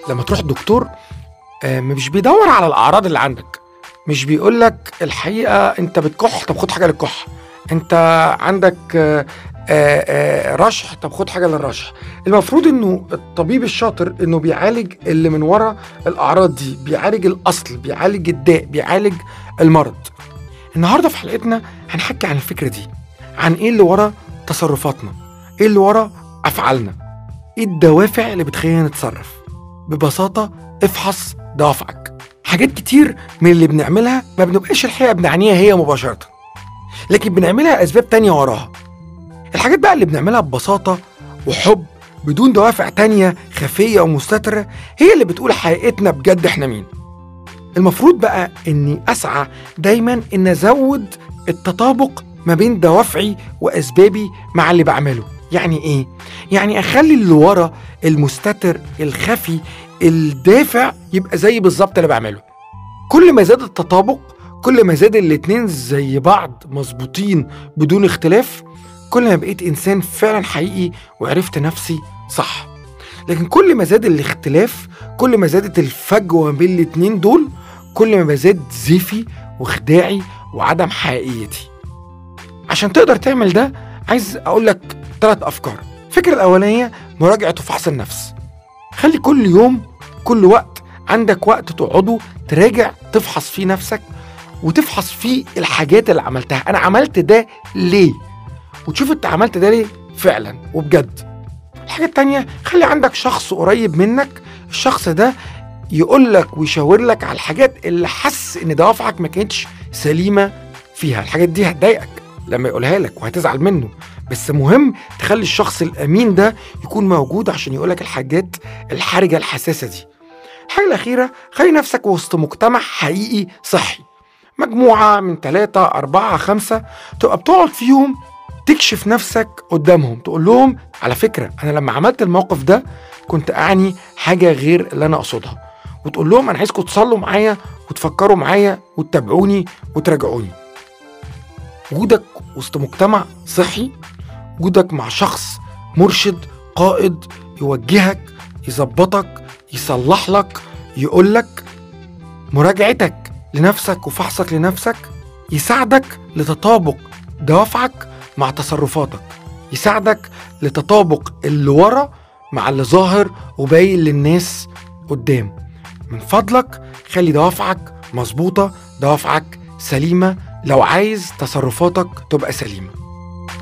لما تروح الدكتور آه، مش بيدور على الاعراض اللي عندك مش بيقول لك الحقيقه انت بتكح طب خد حاجه للكح انت عندك آه، آه، آه، رشح طب خد حاجه للرشح المفروض انه الطبيب الشاطر انه بيعالج اللي من ورا الاعراض دي بيعالج الاصل بيعالج الداء بيعالج المرض النهارده في حلقتنا هنحكي عن الفكره دي عن ايه اللي ورا تصرفاتنا ايه اللي ورا افعالنا ايه الدوافع اللي بتخلينا نتصرف ببساطه افحص دوافعك حاجات كتير من اللي بنعملها ما بنبقاش الحقيقه بنعنيها هي مباشره لكن بنعملها اسباب تانية وراها الحاجات بقى اللي بنعملها ببساطه وحب بدون دوافع تانية خفية ومستترة هي اللي بتقول حقيقتنا بجد احنا مين المفروض بقى اني اسعى دايما ان ازود التطابق ما بين دوافعي واسبابي مع اللي بعمله يعني ايه يعني اخلي اللي ورا المستتر الخفي الدافع يبقى زي بالظبط اللي بعمله كل ما زاد التطابق كل ما زاد الاتنين زي بعض مظبوطين بدون اختلاف كل ما بقيت انسان فعلا حقيقي وعرفت نفسي صح لكن كل ما زاد الاختلاف كل ما زادت الفجوه بين الاتنين دول كل ما بزاد زيفي وخداعي وعدم حقيقيتي عشان تقدر تعمل ده عايز اقول لك ثلاث افكار الفكره الاولانيه مراجعه وفحص النفس خلي كل يوم كل وقت عندك وقت تقعده تراجع تفحص فيه نفسك وتفحص فيه الحاجات اللي عملتها انا عملت ده ليه وتشوف انت عملت ده ليه فعلا وبجد الحاجة التانية خلي عندك شخص قريب منك الشخص ده يقول لك ويشاور لك على الحاجات اللي حس ان دوافعك ما كانتش سليمة فيها الحاجات دي هتضايقك لما يقولها لك وهتزعل منه بس مهم تخلي الشخص الامين ده يكون موجود عشان يقولك الحاجات الحرجة الحساسة دي الحاجة الأخيرة خلي نفسك وسط مجتمع حقيقي صحي مجموعة من ثلاثة أربعة خمسة تبقى بتقعد فيهم تكشف نفسك قدامهم تقول لهم على فكرة أنا لما عملت الموقف ده كنت أعني حاجة غير اللي أنا أقصدها وتقول لهم أنا عايزكم تصلوا معايا وتفكروا معايا وتتابعوني وتراجعوني وجودك وسط مجتمع صحي وجودك مع شخص مرشد قائد يوجهك يظبطك يصلح لك يقول لك مراجعتك لنفسك وفحصك لنفسك يساعدك لتطابق دوافعك مع تصرفاتك يساعدك لتطابق اللي ورا مع اللي ظاهر وباين للناس قدام من فضلك خلي دوافعك مظبوطة دوافعك سليمة لو عايز تصرفاتك تبقى سليمه